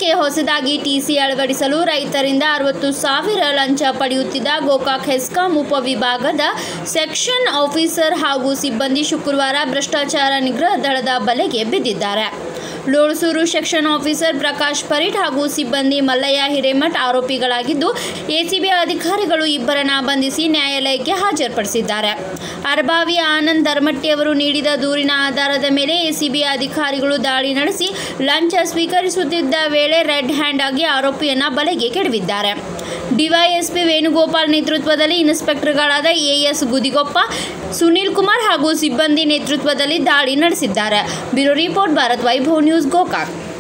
ಹೊಲಕ್ಕೆ ಹೊಸದಾಗಿ ಟಿಸಿ ಅಳವಡಿಸಲು ರೈತರಿಂದ ಅರವತ್ತು ಸಾವಿರ ಲಂಚ ಪಡೆಯುತ್ತಿದ್ದ ಗೋಕಾಕ್ ಹೆಸ್ಕಾಂ ಉಪವಿಭಾಗದ ಸೆಕ್ಷನ್ ಆಫೀಸರ್ ಹಾಗೂ ಸಿಬ್ಬಂದಿ ಶುಕ್ರವಾರ ಭ್ರಷ್ಟಾಚಾರ ನಿಗ್ರಹ ದಳದ ಬಲೆಗೆ ಬಿದ್ದಿದ್ದಾರೆ ಲೋಣಸೂರು ಸೆಕ್ಷನ್ ಆಫೀಸರ್ ಪ್ರಕಾಶ್ ಪರೀಟ್ ಹಾಗೂ ಸಿಬ್ಬಂದಿ ಮಲ್ಲಯ್ಯ ಹಿರೇಮಠ್ ಆರೋಪಿಗಳಾಗಿದ್ದು ಎಸಿಬಿ ಅಧಿಕಾರಿಗಳು ಇಬ್ಬರನ್ನ ಬಂಧಿಸಿ ನ್ಯಾಯಾಲಯಕ್ಕೆ ಹಾಜರುಪಡಿಸಿದ್ದಾರೆ ಅರಬಾವಿಯ ಆನಂದ್ ಧರ್ಮಟ್ಟಿ ಅವರು ನೀಡಿದ ದೂರಿನ ಆಧಾರದ ಮೇಲೆ ಎಸಿಬಿ ಅಧಿಕಾರಿಗಳು ದಾಳಿ ನಡೆಸಿ ಲಂಚ ಸ್ವೀಕರಿಸುತ್ತಿದ್ದ ವೇಳೆ ರೆಡ್ ಹ್ಯಾಂಡ್ ಆಗಿ ಆರೋಪಿಯನ್ನ ಬಲೆಗೆ ಕೆಡವಿದ್ದಾರೆ ಡಿವೈಎಸ್ಪಿ ವೇಣುಗೋಪಾಲ್ ನೇತೃತ್ವದಲ್ಲಿ ಇನ್ಸ್ಪೆಕ್ಟರ್ಗಳಾದ ಎಎಸ್ ಗುದಿಗೊಪ್ಪ ಸುನೀಲ್ ಕುಮಾರ್ ಹಾಗೂ ಸಿಬ್ಬಂದಿ ನೇತೃತ್ವದಲ್ಲಿ ದಾಳಿ ನಡೆಸಿದ್ದಾರೆ bureau report Bharat Vaibhav news Gokak